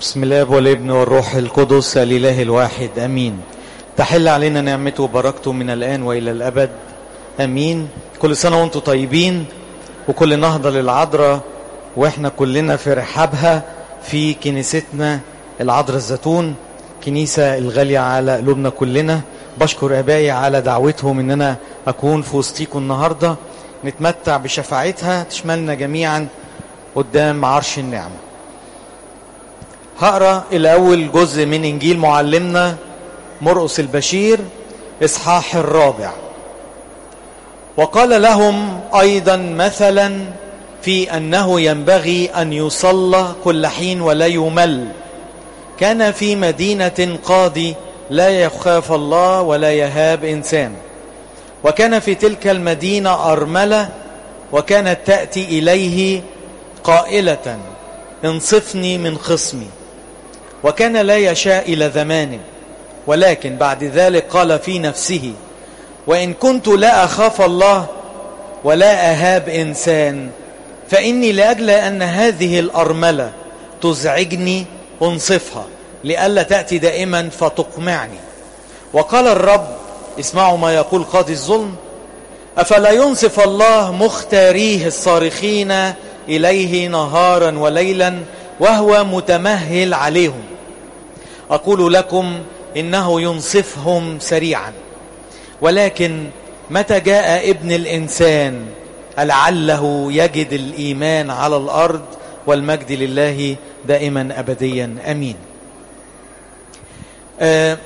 بسم الله والابن والروح القدس الإله الواحد أمين تحل علينا نعمته وبركته من الآن وإلى الأبد أمين كل سنة وانتم طيبين وكل نهضة للعذراء وإحنا كلنا في رحابها في كنيستنا العذراء الزيتون كنيسة الغالية على قلوبنا كلنا بشكر آبائي على دعوتهم إن أنا أكون في وسطيكم النهاردة نتمتع بشفاعتها تشملنا جميعا قدام عرش النعمه هقرا الاول جزء من انجيل معلمنا مرقس البشير اصحاح الرابع وقال لهم ايضا مثلا في انه ينبغي ان يصلى كل حين ولا يمل كان في مدينه قاضي لا يخاف الله ولا يهاب انسان وكان في تلك المدينه ارمله وكانت تاتي اليه قائله انصفني من خصمي وكان لا يشاء إلى زمان ولكن بعد ذلك قال في نفسه وإن كنت لا أخاف الله ولا أهاب إنسان فإني لأجل أن هذه الأرملة تزعجني أنصفها لئلا تأتي دائما فتقمعني وقال الرب اسمعوا ما يقول قاضي الظلم أفلا ينصف الله مختاريه الصارخين إليه نهارا وليلا وهو متمهل عليهم أقول لكم إنه ينصفهم سريعا ولكن متى جاء ابن الإنسان لعله يجد الإيمان على الأرض والمجد لله دائما أبديا أمين آه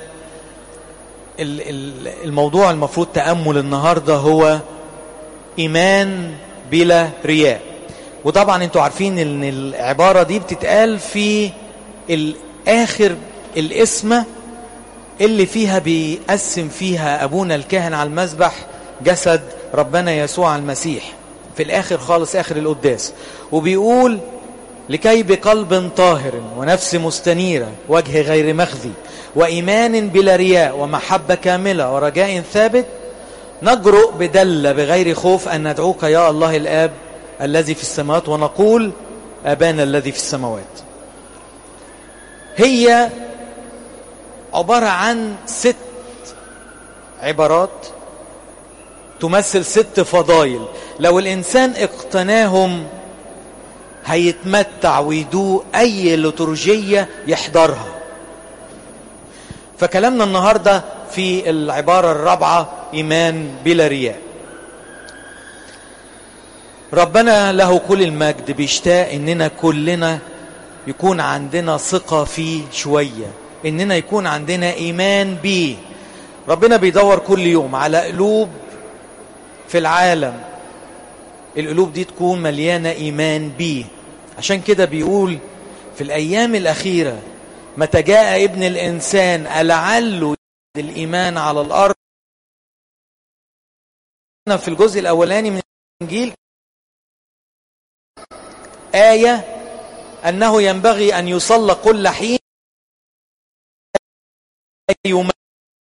الموضوع المفروض تأمل النهاردة هو إيمان بلا رياء وطبعا انتوا عارفين ان العبارة دي بتتقال في الآخر الاسمة اللي فيها بيقسم فيها أبونا الكاهن على المذبح جسد ربنا يسوع المسيح في الآخر خالص آخر القداس وبيقول لكي بقلب طاهر ونفس مستنيرة وجه غير مخزي وإيمان بلا رياء ومحبة كاملة ورجاء ثابت نجرؤ بدلة بغير خوف أن ندعوك يا الله الآب الذي في السماوات ونقول أبانا الذي في السماوات هي عبارة عن ست عبارات تمثل ست فضايل لو الإنسان اقتناهم هيتمتع ويدوق أي لترجية يحضرها فكلامنا النهاردة في العبارة الرابعة إيمان بلا رياء ربنا له كل المجد بيشتاق اننا كلنا يكون عندنا ثقة فيه شوية اننا يكون عندنا ايمان بيه ربنا بيدور كل يوم على قلوب في العالم القلوب دي تكون مليانة ايمان بيه عشان كده بيقول في الايام الاخيرة متى جاء ابن الانسان ألعله الايمان على الارض في الجزء الاولاني من الانجيل آية أنه ينبغي أن يصلى كل حين يوم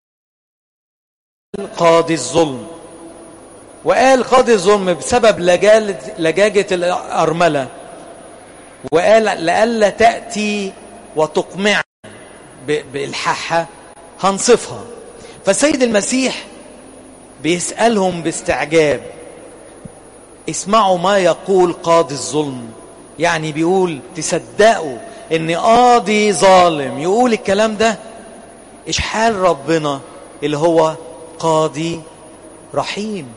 قاضي الظلم وقال قاضي الظلم بسبب لجاجة الأرملة وقال لألا تأتي وتقمع بإلحاحها هنصفها فالسيد المسيح بيسألهم باستعجاب اسمعوا ما يقول قاضي الظلم يعني بيقول تصدقوا ان قاضي ظالم يقول الكلام ده ايش حال ربنا اللي هو قاضي رحيم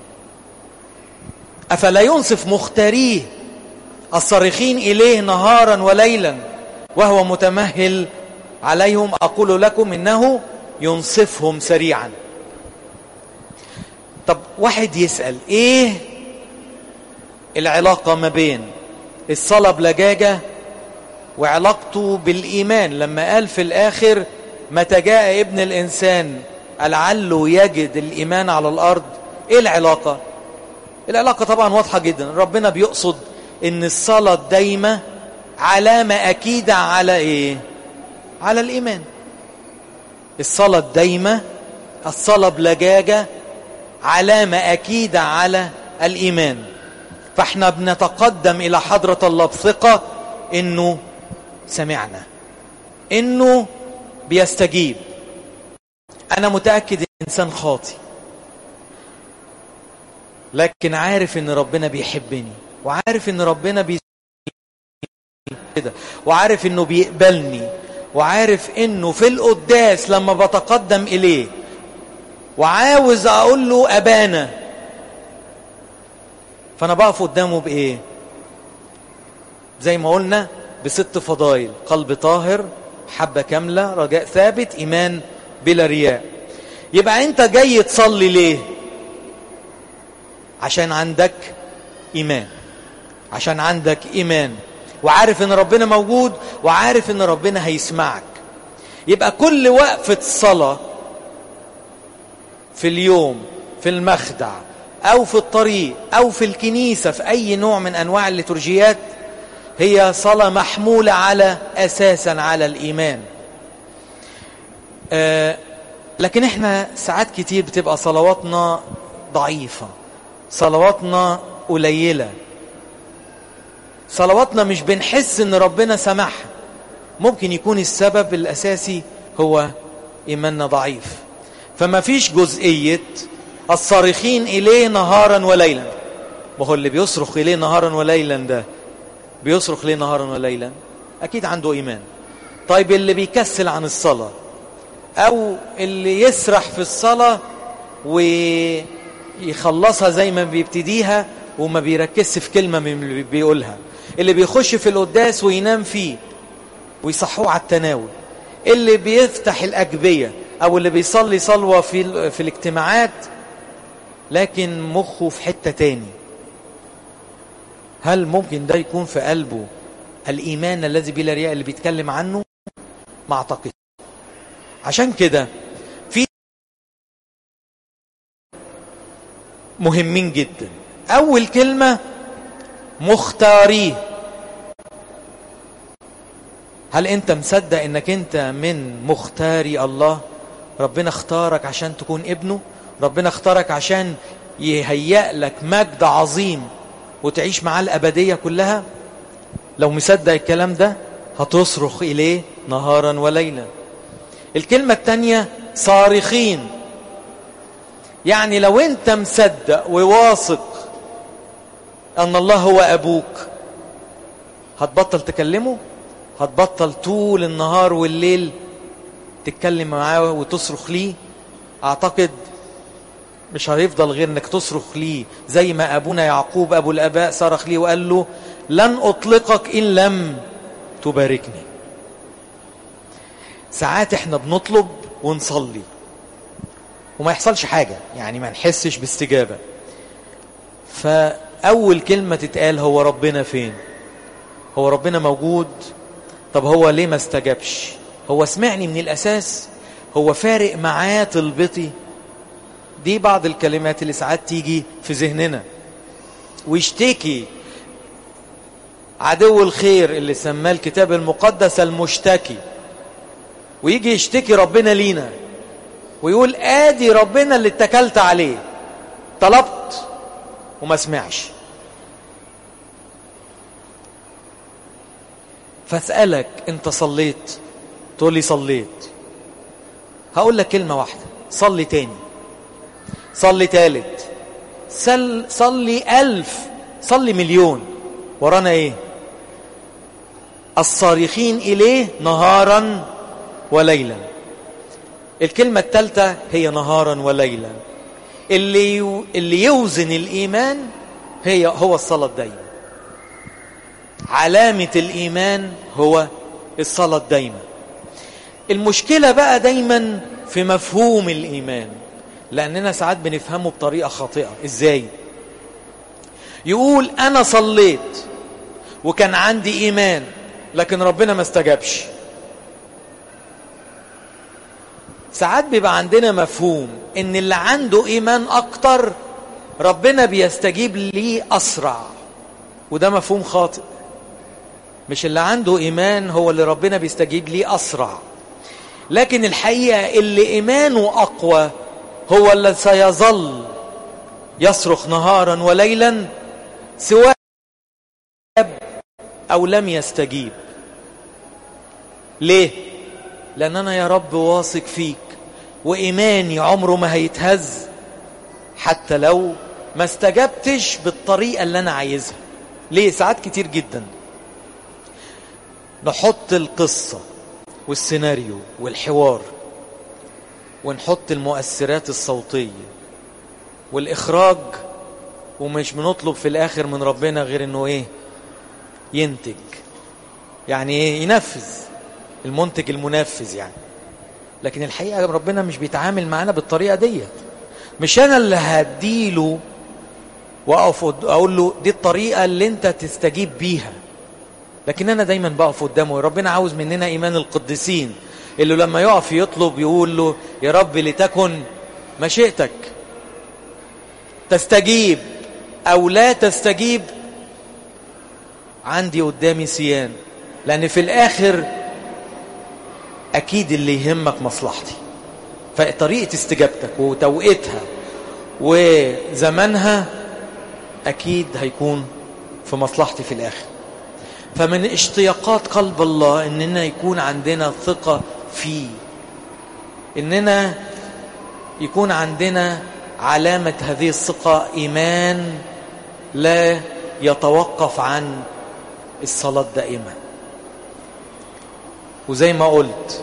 افلا ينصف مختاريه الصارخين اليه نهارا وليلا وهو متمهل عليهم اقول لكم انه ينصفهم سريعا طب واحد يسال ايه العلاقه ما بين الصلاة بلجاجة وعلاقته بالإيمان لما قال في الآخر متى جاء ابن الإنسان لعله يجد الإيمان على الأرض إيه العلاقة؟ العلاقة طبعا واضحة جدا ربنا بيقصد إن الصلاة الدايمة علامة أكيدة على إيه؟ على الإيمان الصلاة الدايمة الصلاة بلجاجة علامة أكيدة على الإيمان فاحنا بنتقدم الى حضرة الله بثقة انه سمعنا انه بيستجيب انا متأكد انسان خاطي لكن عارف ان ربنا بيحبني وعارف ان ربنا بي كده وعارف انه بيقبلني وعارف انه في القداس لما بتقدم اليه وعاوز اقول له ابانا فانا بقف قدامه بايه زي ما قلنا بست فضائل قلب طاهر حبة كاملة رجاء ثابت إيمان بلا رياء يبقى أنت جاي تصلي ليه عشان عندك إيمان عشان عندك إيمان وعارف ان ربنا موجود وعارف ان ربنا هيسمعك يبقى كل وقفة صلاة في اليوم في المخدع او في الطريق او في الكنيسة في اي نوع من انواع الليتورجيات هي صلاة محمولة على اساسا على الايمان آه لكن احنا ساعات كتير بتبقى صلواتنا ضعيفة صلواتنا قليلة صلواتنا مش بنحس ان ربنا سمحها ممكن يكون السبب الاساسي هو ايماننا ضعيف فما فيش جزئية الصارخين اليه نهارا وليلا ما هو اللي بيصرخ اليه نهارا وليلا ده بيصرخ ليه نهارا وليلا اكيد عنده ايمان طيب اللي بيكسل عن الصلاة او اللي يسرح في الصلاة ويخلصها زي ما بيبتديها وما بيركزش في كلمة من اللي بيقولها اللي بيخش في القداس وينام فيه ويصحوه على التناول اللي بيفتح الأجبية أو اللي بيصلي صلوة في, في الاجتماعات لكن مخه في حتة تاني هل ممكن ده يكون في قلبه الإيمان الذي بلا رياء اللي بيتكلم عنه ما أعتقد عشان كده في مهمين جدا أول كلمة مختاريه هل انت مصدق انك انت من مختاري الله ربنا اختارك عشان تكون ابنه ربنا اختارك عشان يهيأ لك مجد عظيم وتعيش معاه الأبدية كلها لو مصدق الكلام ده هتصرخ إليه نهارا وليلا الكلمة التانية صارخين يعني لو انت مصدق وواثق أن الله هو أبوك هتبطل تكلمه هتبطل طول النهار والليل تتكلم معاه وتصرخ ليه أعتقد مش هيفضل غير انك تصرخ ليه زي ما أبونا يعقوب أبو الأباء صرخ ليه وقال له لن أطلقك إن لم تباركني ساعات احنا بنطلب ونصلي وما يحصلش حاجة يعني ما نحسش باستجابة فأول كلمة تتقال هو ربنا فين هو ربنا موجود طب هو ليه ما استجابش هو سمعني من الأساس هو فارق معاه طلبتي دي بعض الكلمات اللي ساعات تيجي في ذهننا ويشتكي عدو الخير اللي سماه الكتاب المقدس المشتكي ويجي يشتكي ربنا لينا ويقول ادي ربنا اللي اتكلت عليه طلبت وما سمعش فاسألك انت صليت تقول لي صليت هقول لك كلمة واحدة صلي تاني صلي تالت سل صلي ألف صلي مليون ورانا ايه الصارخين إليه نهارا وليلا الكلمة الثالثة هي نهارا وليلا اللي يو اللي يوزن الإيمان هي هو الصلاة الدايمة علامة الإيمان هو الصلاة الدايمة المشكلة بقى دايما في مفهوم الإيمان لأننا ساعات بنفهمه بطريقة خاطئة إزاي يقول أنا صليت وكان عندي إيمان لكن ربنا ما استجابش ساعات بيبقى عندنا مفهوم ان اللي عنده ايمان اكتر ربنا بيستجيب ليه اسرع وده مفهوم خاطئ مش اللي عنده ايمان هو اللي ربنا بيستجيب ليه اسرع لكن الحقيقه اللي ايمانه اقوى هو اللي سيظل يصرخ نهارا وليلا سواء او لم يستجيب ليه لأن أنا يا رب واثق فيك وإيماني عمره ما هيتهز حتى لو ما استجبتش بالطريقة اللي أنا عايزها ليه ساعات كتير جدا نحط القصة والسيناريو والحوار ونحط المؤثرات الصوتية والإخراج ومش بنطلب في الآخر من ربنا غير إنه إيه ينتج يعني إيه ينفذ المنتج المنفذ يعني لكن الحقيقة ربنا مش بيتعامل معانا بالطريقة ديت مش أنا اللي هديله وأقف أقول له دي الطريقة اللي أنت تستجيب بيها لكن أنا دايما بقف قدامه ربنا عاوز مننا إيمان القديسين اللي لما يقف يطلب يقول له يا رب لتكن مشيئتك تستجيب أو لا تستجيب عندي قدامي سيان لأن في الآخر أكيد اللي يهمك مصلحتي فطريقة استجابتك وتوقيتها وزمنها أكيد هيكون في مصلحتي في الآخر فمن اشتياقات قلب الله إننا يكون عندنا ثقة فيه إننا يكون عندنا علامة هذه الثقة إيمان لا يتوقف عن الصلاة دائما وزي ما قلت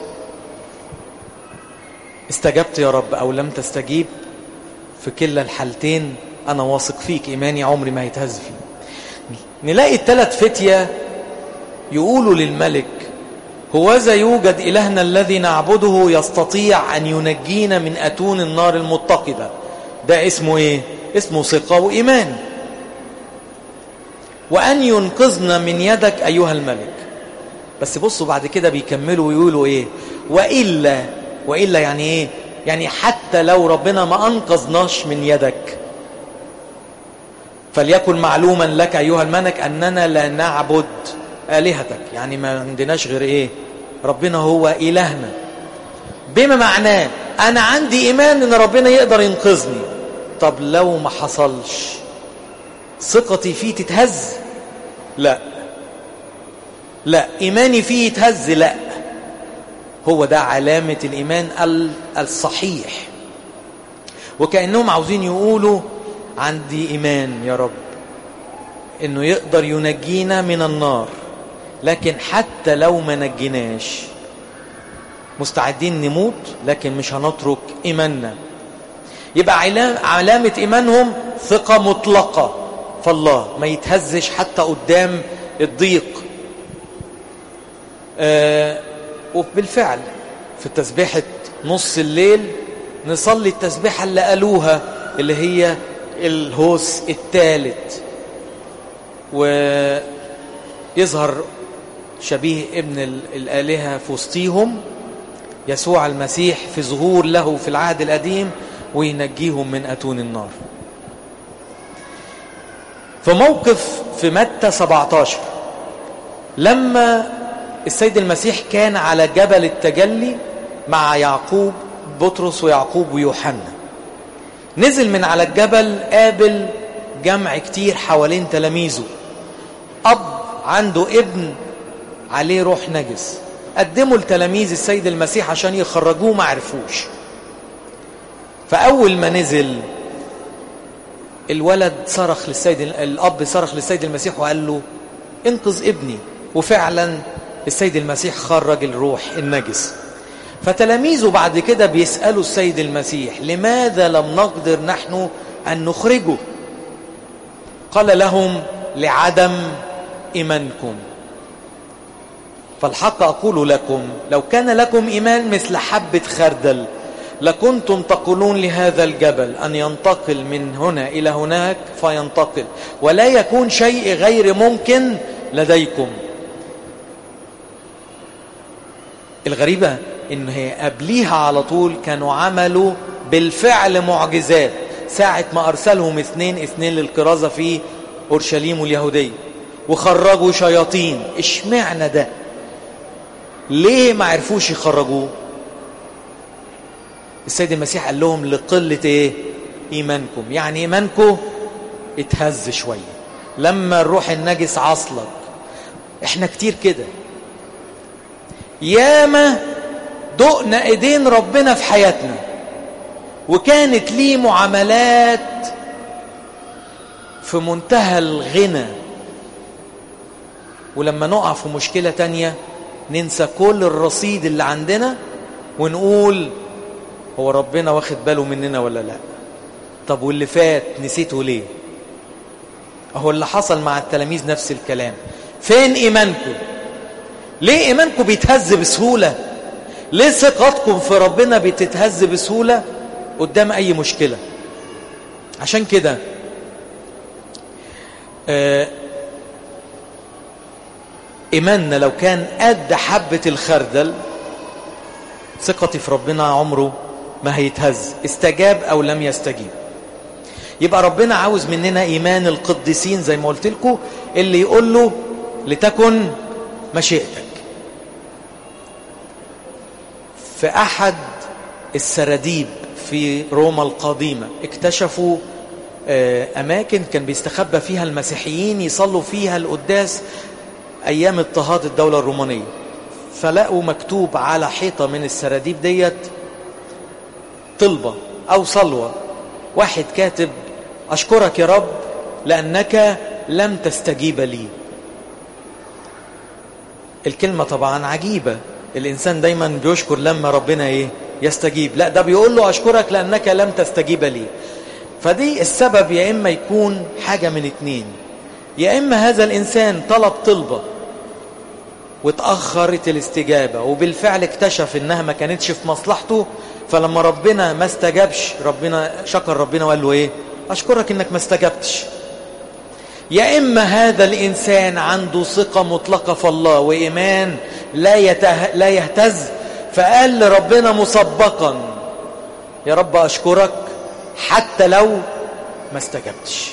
استجبت يا رب أو لم تستجيب في كلا الحالتين أنا واثق فيك إيماني عمري ما هيتهز فيه نلاقي الثلاث فتية يقولوا للملك هوذا يوجد إلهنا الذي نعبده يستطيع أن ينجينا من أتون النار المتقدة ده اسمه إيه؟ اسمه ثقة وإيمان وأن ينقذنا من يدك أيها الملك بس بصوا بعد كده بيكملوا ويقولوا إيه وإلا وإلا يعني إيه يعني حتى لو ربنا ما أنقذناش من يدك فليكن معلوما لك أيها الملك أننا لا نعبد آلهتك يعني ما عندناش غير إيه ربنا هو إلهنا بما معناه أنا عندي إيمان أن ربنا يقدر ينقذني طب لو ما حصلش ثقتي فيه تتهز لا لا إيماني فيه يتهز لا هو ده علامة الإيمان الصحيح وكأنهم عاوزين يقولوا عندي إيمان يا رب إنه يقدر ينجينا من النار لكن حتى لو ما نجيناش مستعدين نموت لكن مش هنترك إيماننا يبقى علامة إيمانهم ثقة مطلقة فالله ما يتهزش حتى قدام الضيق آه وبالفعل في تسبيحة نص الليل نصلي التسبيحة اللي قالوها اللي هي الهوس الثالث ويظهر شبيه ابن الآلهة في وسطيهم يسوع المسيح في ظهور له في العهد القديم وينجيهم من أتون النار في موقف في متى 17 لما السيد المسيح كان على جبل التجلي مع يعقوب بطرس ويعقوب ويوحنا نزل من على الجبل قابل جمع كتير حوالين تلاميذه أب عنده ابن عليه روح نجس قدموا لتلاميذ السيد المسيح عشان يخرجوه ما عرفوش فأول ما نزل الولد صرخ للسيد الأب صرخ للسيد المسيح وقال له انقذ ابني وفعلا السيد المسيح خرج الروح النجس فتلاميذه بعد كده بيسألوا السيد المسيح لماذا لم نقدر نحن أن نخرجه قال لهم لعدم إيمانكم فالحق أقول لكم لو كان لكم إيمان مثل حبة خردل لكنتم تقولون لهذا الجبل أن ينتقل من هنا إلى هناك فينتقل ولا يكون شيء غير ممكن لديكم الغريبة إن هي قبليها على طول كانوا عملوا بالفعل معجزات ساعة ما أرسلهم اثنين اثنين للكرازة في أورشليم واليهودية وخرجوا شياطين اشمعنى ده ليه ما عرفوش يخرجوه السيد المسيح قال لهم لقلة ايه ايمانكم يعني ايمانكم اتهز شوية لما الروح النجس عصلك احنا كتير كده ياما دقنا ايدين ربنا في حياتنا وكانت ليه معاملات في منتهى الغنى ولما نقع في مشكلة تانية ننسى كل الرصيد اللي عندنا ونقول هو ربنا واخد باله مننا ولا لا طب واللي فات نسيته ليه اهو اللي حصل مع التلاميذ نفس الكلام فين ايمانكم ليه ايمانكم بيتهز بسهولة ليه ثقتكم في ربنا بتتهز بسهولة قدام اي مشكلة عشان كده آه إيماننا لو كان قد حبة الخردل ثقتي في ربنا عمره ما هيتهز استجاب أو لم يستجيب يبقى ربنا عاوز مننا إيمان القديسين زي ما قلت لكم اللي يقول له لتكن مشيئتك في أحد السراديب في روما القديمة اكتشفوا أماكن كان بيستخبى فيها المسيحيين يصلوا فيها القداس أيام اضطهاد الدولة الرومانية فلقوا مكتوب على حيطة من السراديب ديت طلبة أو صلوة واحد كاتب أشكرك يا رب لأنك لم تستجيب لي الكلمة طبعا عجيبة الإنسان دايما بيشكر لما ربنا إيه يستجيب لا ده بيقول له أشكرك لأنك لم تستجيب لي فدي السبب يا إما يكون حاجة من اتنين يا إما هذا الإنسان طلب طلبة واتأخرت الاستجابة وبالفعل اكتشف إنها ما كانتش في مصلحته فلما ربنا ما استجابش ربنا شكر ربنا وقال له إيه أشكرك إنك ما استجبتش يا إما هذا الإنسان عنده ثقة مطلقة في الله وإيمان لا, يته... لا يهتز فقال لربنا مسبقا يا رب أشكرك حتى لو ما استجبتش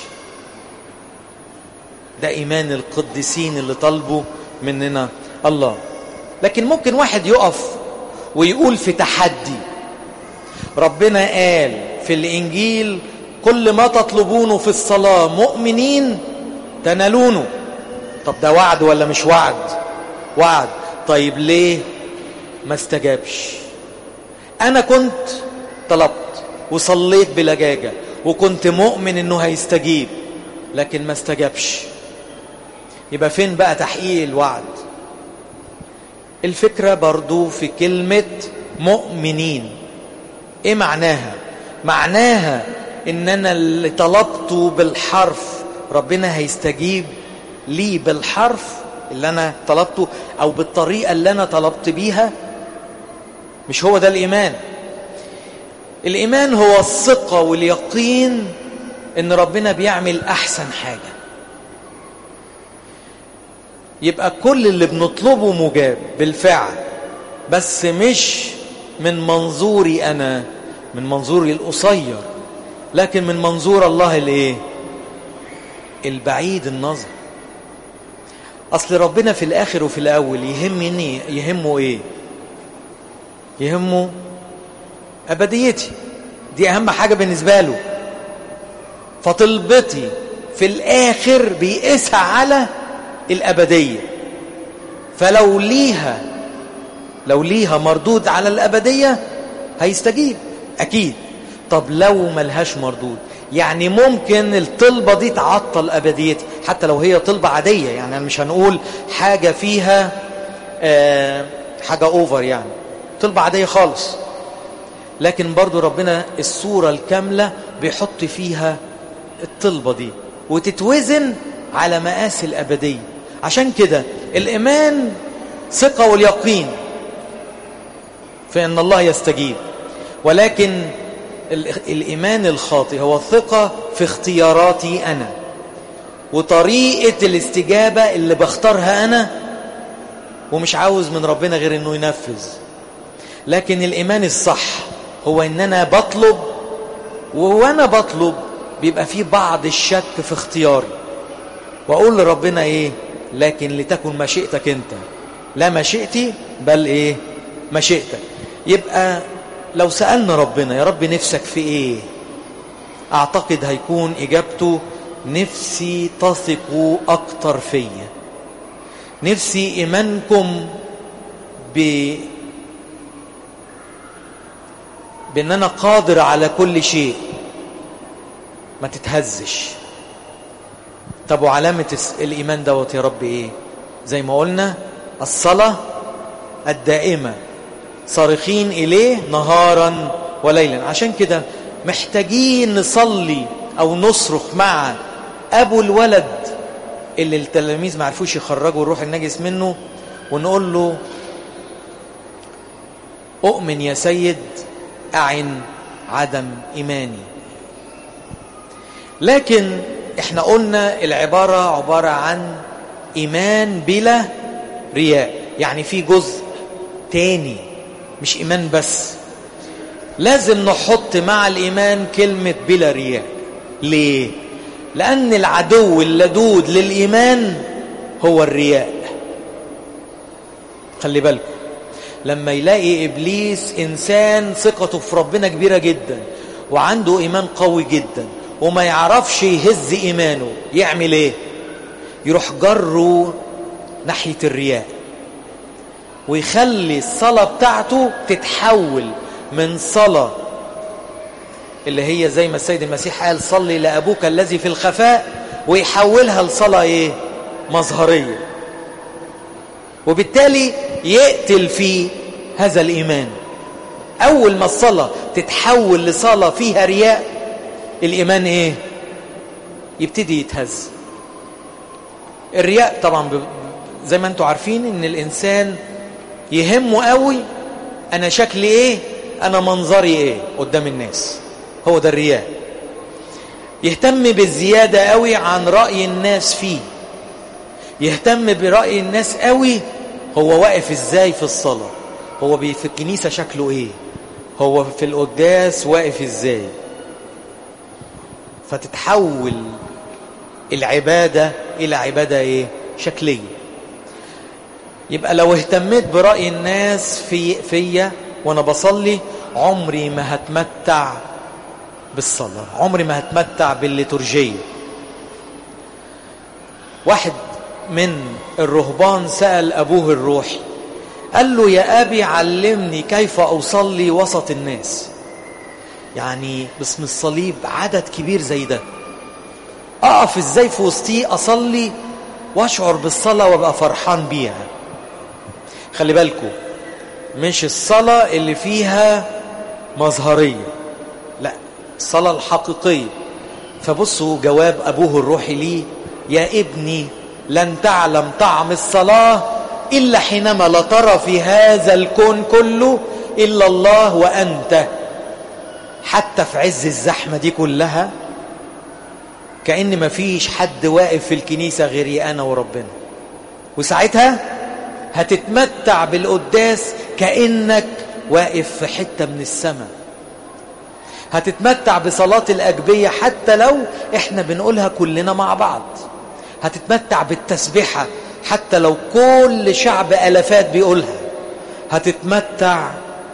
ده إيمان القديسين اللي طلبوا مننا الله لكن ممكن واحد يقف ويقول في تحدي ربنا قال في الإنجيل كل ما تطلبونه في الصلاة مؤمنين تنالونه طب ده وعد ولا مش وعد وعد طيب ليه ما استجابش أنا كنت طلبت وصليت بلجاجة وكنت مؤمن إنه هيستجيب لكن ما استجابش يبقى فين بقى تحقيق الوعد الفكرة برضو في كلمة مؤمنين ايه معناها معناها ان انا اللي طلبته بالحرف ربنا هيستجيب لي بالحرف اللي انا طلبته او بالطريقة اللي انا طلبت بيها مش هو ده الايمان الايمان هو الثقة واليقين ان ربنا بيعمل احسن حاجة يبقى كل اللي بنطلبه مجاب بالفعل بس مش من منظوري انا من منظوري القصير لكن من منظور الله الايه البعيد النظر اصل ربنا في الاخر وفي الاول يهمني يهمه ايه يهمه ابديتي دي اهم حاجه بالنسبه له فطلبتي في الاخر بيقيسها على الابديه فلو ليها لو ليها مردود على الابديه هيستجيب اكيد طب لو ملهاش مردود يعني ممكن الطلبة دي تعطل أبديتي حتى لو هي طلبة عادية يعني مش هنقول حاجة فيها آه حاجة أوفر يعني طلبة عادية خالص لكن برضو ربنا الصورة الكاملة بيحط فيها الطلبة دي وتتوزن على مقاس الأبدية عشان كده الإيمان ثقة واليقين في أن الله يستجيب ولكن الإيمان الخاطئ هو الثقة في اختياراتي أنا وطريقة الاستجابة اللي بختارها أنا ومش عاوز من ربنا غير أنه ينفذ لكن الإيمان الصح هو أن أنا بطلب وأنا بطلب بيبقى في بعض الشك في اختياري وأقول لربنا إيه لكن لتكن مشيئتك أنت لا مشيئتي بل إيه مشيئتك يبقى لو سألنا ربنا يا رب نفسك في ايه اعتقد هيكون اجابته نفسي تثقوا اكتر فيا نفسي ايمانكم بان انا قادر على كل شيء ما تتهزش طب وعلامة الإيمان دوت يا رب إيه زي ما قلنا الصلاة الدائمة صارخين إليه نهارا وليلا عشان كده محتاجين نصلي أو نصرخ مع أبو الولد اللي التلاميذ ما عرفوش يخرجوا الروح النجس منه ونقول له أؤمن يا سيد أعن عدم إيماني لكن احنا قلنا العبارة عبارة عن إيمان بلا رياء يعني في جزء تاني مش إيمان بس لازم نحط مع الإيمان كلمة بلا رياء ليه؟ لأن العدو اللدود للإيمان هو الرياء خلي بالكم لما يلاقي إبليس إنسان ثقته في ربنا كبيرة جدا وعنده إيمان قوي جدا وما يعرفش يهز إيمانه يعمل إيه يروح جره ناحية الرياء ويخلي الصلاة بتاعته تتحول من صلاة اللي هي زي ما السيد المسيح قال صلي لأبوك الذي في الخفاء ويحولها لصلاة إيه مظهرية وبالتالي يقتل في هذا الإيمان أول ما الصلاة تتحول لصلاة فيها رياء الإيمان إيه يبتدي يتهز الرياء طبعا زي ما انتم عارفين ان الإنسان يهمه قوي أنا شكلي إيه أنا منظري إيه قدام الناس هو ده الرياء يهتم بالزيادة قوي عن رأي الناس فيه يهتم برأي الناس قوي هو واقف ازاي في الصلاة هو في الكنيسة شكله ايه هو في القداس واقف ازاي فتتحول العبادة إلى عبادة إيه؟ شكلية يبقى لو اهتميت برأي الناس في فيا وأنا بصلي عمري ما هتمتع بالصلاة عمري ما هتمتع بالليتورجية واحد من الرهبان سأل أبوه الروحي قال له يا أبي علمني كيف أصلي وسط الناس يعني باسم الصليب عدد كبير زي ده أقف إزاي في وسطيه أصلي وأشعر بالصلاة وأبقى فرحان بيها خلي بالكم مش الصلاة اللي فيها مظهرية لا الصلاة الحقيقية فبصوا جواب أبوه الروحي ليه يا ابني لن تعلم طعم الصلاة إلا حينما لا ترى في هذا الكون كله إلا الله وأنت حتى في عز الزحمة دي كلها كأن ما فيش حد واقف في الكنيسة غيري أنا وربنا وساعتها هتتمتع بالقداس كأنك واقف في حتة من السماء هتتمتع بصلاة الأجبية حتى لو احنا بنقولها كلنا مع بعض هتتمتع بالتسبيحة حتى لو كل شعب ألفات بيقولها هتتمتع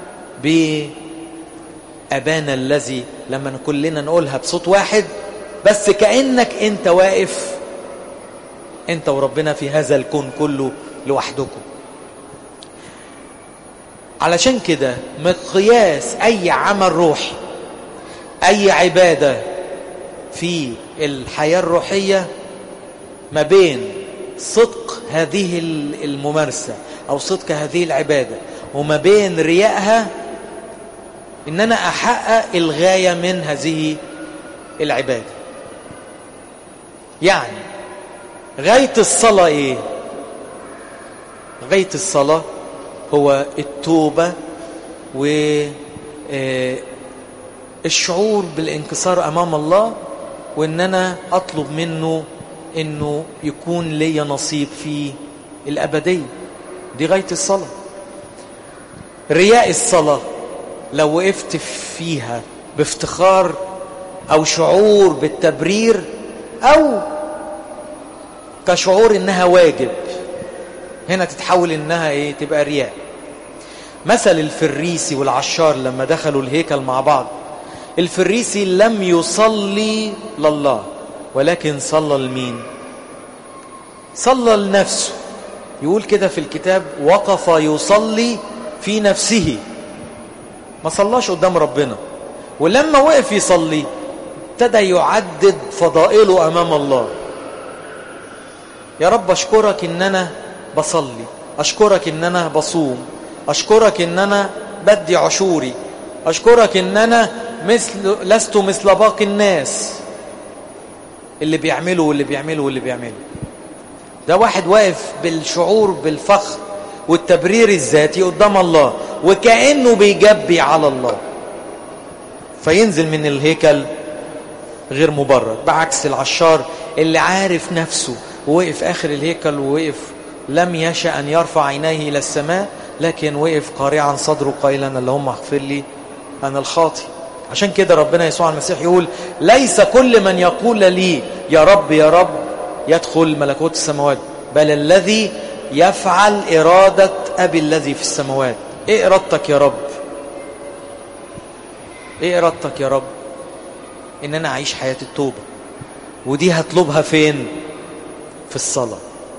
بأبانا الذي لما كلنا نقولها بصوت واحد بس كأنك انت واقف انت وربنا في هذا الكون كله لوحدكم علشان كده مقياس اي عمل روحي اي عبادة في الحياة الروحية ما بين صدق هذه الممارسة او صدق هذه العبادة وما بين ريائها ان انا احقق الغاية من هذه العبادة يعني غاية الصلاة ايه غاية الصلاة هو التوبة والشعور بالانكسار أمام الله وإن أنا أطلب منه إنه يكون لي نصيب في الأبدية دي غاية الصلاة رياء الصلاة لو وقفت فيها بافتخار أو شعور بالتبرير أو كشعور إنها واجب هنا تتحول إنها إيه تبقى رياء مثل الفريسي والعشار لما دخلوا الهيكل مع بعض الفريسي لم يصلي لله ولكن صلى لمين صلى لنفسه يقول كده في الكتاب وقف يصلي في نفسه ما صلاش قدام ربنا ولما وقف يصلي ابتدى يعدد فضائله امام الله يا رب اشكرك ان انا بصلي اشكرك ان انا بصوم اشكرك ان انا بدي عشوري اشكرك ان انا مثل لست مثل باقي الناس اللي بيعملوا واللي بيعملوا واللي بيعملوا ده واحد واقف بالشعور بالفخر والتبرير الذاتي قدام الله وكأنه بيجبي على الله فينزل من الهيكل غير مبرر بعكس العشار اللي عارف نفسه ووقف آخر الهيكل ووقف لم يشأ أن يرفع عينيه إلى السماء لكن وقف قارعا صدره قائلا اللهم اغفر لي أنا الخاطئ عشان كده ربنا يسوع المسيح يقول ليس كل من يقول لي يا رب يا رب يدخل ملكوت السماوات بل الذي يفعل إرادة أبي الذي في السماوات إيه إرادتك يا رب إيه إرادتك يا رب إن أنا أعيش حياة التوبة ودي هطلبها فين في الصلاة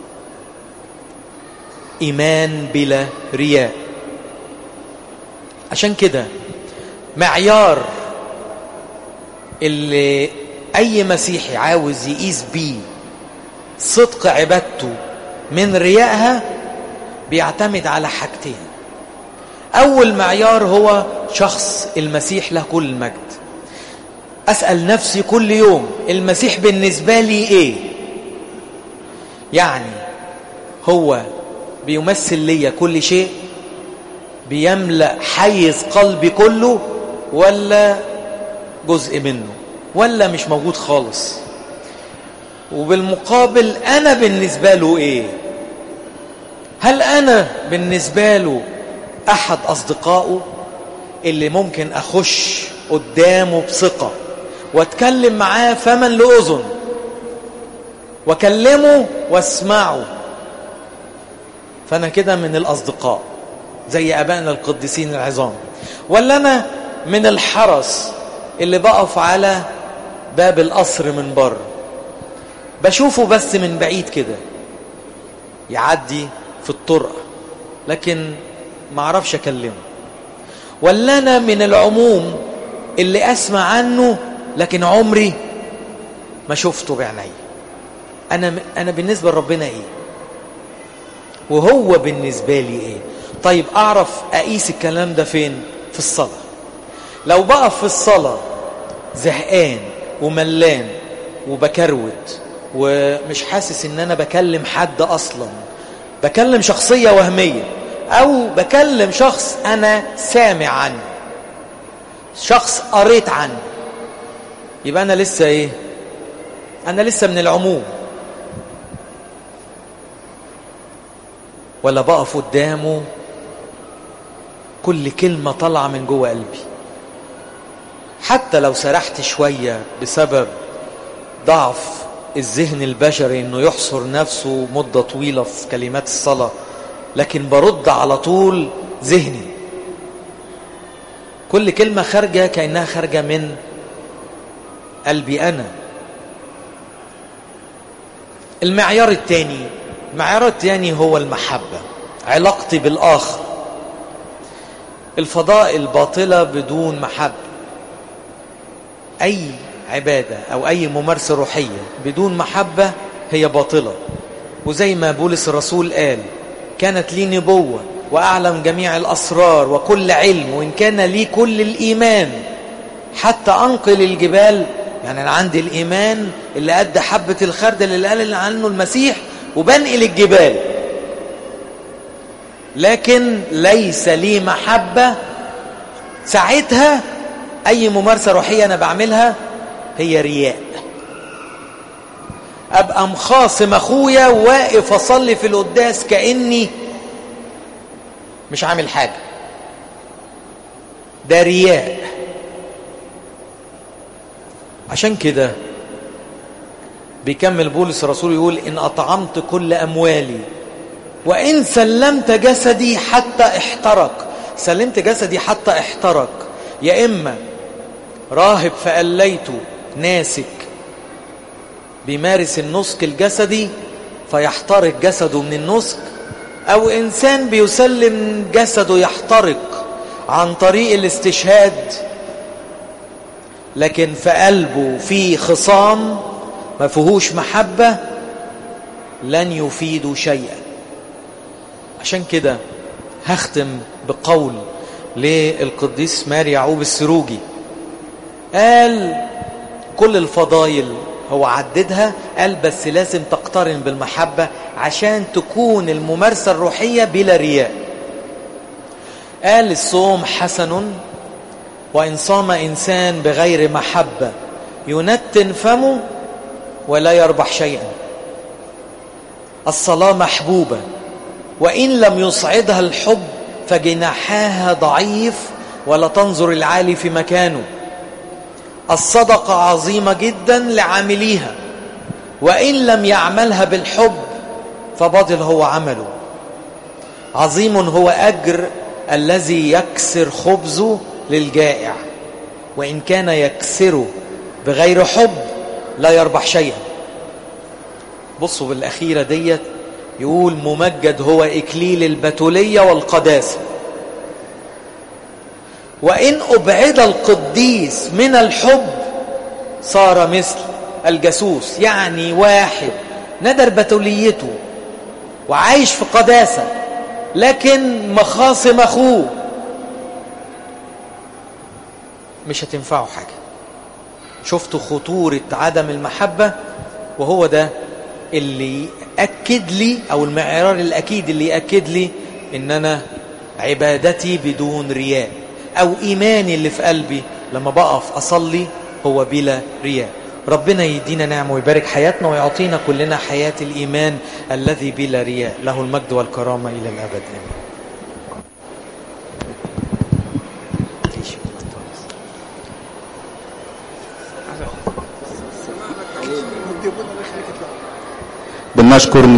إيمان بلا رياء عشان كده معيار اللي أي مسيحي عاوز يقيس بيه صدق عبادته من ريائها بيعتمد على حاجتين أول معيار هو شخص المسيح له كل المجد أسأل نفسي كل يوم المسيح بالنسبة لي إيه يعني هو بيمثل لي كل شيء بيملأ حيز قلبي كله ولا جزء منه ولا مش موجود خالص وبالمقابل أنا بالنسبة له إيه هل أنا بالنسبة له أحد أصدقائه اللي ممكن أخش قدامه بثقة واتكلم معاه فما لأذن وكلمه واسمعه فأنا كده من الأصدقاء زي أبائنا القديسين العظام ولا أنا من الحرس اللي بقف على باب القصر من بره بشوفه بس من بعيد كده يعدي في الطرقة لكن ما اعرفش اكلمه ولا انا من العموم اللي اسمع عنه لكن عمري ما شفته بعيني انا انا بالنسبه لربنا ايه وهو بالنسبه لي ايه طيب اعرف اقيس الكلام ده فين في الصلاه لو بقف في الصلاه زهقان وملان وبكروت ومش حاسس ان انا بكلم حد اصلا بكلم شخصيه وهميه او بكلم شخص انا سامع عنه شخص قريت عنه يبقى انا لسه ايه انا لسه من العموم ولا بقف قدامه كل كلمه طالعه من جوه قلبي حتى لو سرحت شويه بسبب ضعف الذهن البشري انه يحصر نفسه مده طويله في كلمات الصلاه لكن برد على طول ذهني كل كلمه خارجه كانها خارجه من قلبي انا المعيار الثاني المعيار الثاني هو المحبه علاقتي بالاخر الفضاء الباطله بدون محبه اي عبادة أو أي ممارسة روحية بدون محبة هي باطلة وزي ما بولس الرسول قال كانت لي نبوة وأعلم جميع الأسرار وكل علم وإن كان لي كل الإيمان حتى أنقل الجبال يعني أنا عندي الإيمان اللي قد حبة الخردل اللي قال عنه المسيح وبنقل الجبال لكن ليس لي محبة ساعتها أي ممارسة روحية أنا بعملها هي رياء ابقى مخاصم اخويا واقف اصلي في القداس كاني مش عامل حاجه ده رياء عشان كده بيكمل بولس الرسول يقول ان اطعمت كل اموالي وان سلمت جسدي حتى احترق سلمت جسدي حتى احترق يا اما راهب فأليته ناسك بيمارس النسك الجسدي فيحترق جسده من النسك أو إنسان بيسلم جسده يحترق عن طريق الاستشهاد لكن في قلبه في خصام ما فيهوش محبة لن يفيدوا شيئا عشان كده هختم بقول للقديس ماري يعقوب السروجي قال كل الفضايل هو عددها قال بس لازم تقترن بالمحبة عشان تكون الممارسة الروحية بلا رياء قال الصوم حسن وإن صام إنسان بغير محبة ينتن فمه ولا يربح شيئا الصلاة محبوبة وإن لم يصعدها الحب فجناحاها ضعيف ولا تنظر العالي في مكانه الصدقة عظيمة جدا لعامليها وإن لم يعملها بالحب فباطل هو عمله عظيم هو أجر الذي يكسر خبزه للجائع وإن كان يكسره بغير حب لا يربح شيئا بصوا بالأخيرة ديت يقول ممجد هو إكليل البتولية والقداسة وإن أبعد القديس من الحب صار مثل الجاسوس يعني واحد ندر بتوليته وعايش في قداسة لكن مخاصم أخوه مش هتنفعه حاجة شفتوا خطورة عدم المحبة وهو ده اللي أكد لي أو المعيار الأكيد اللي يأكد لي إن أنا عبادتي بدون رياء أو إيماني اللي في قلبي لما بقف أصلي هو بلا رياء ربنا يدينا نعمة ويبارك حياتنا ويعطينا كلنا حياة الإيمان الذي بلا رياء له المجد والكرامة إلى الأبد آمين بنشكر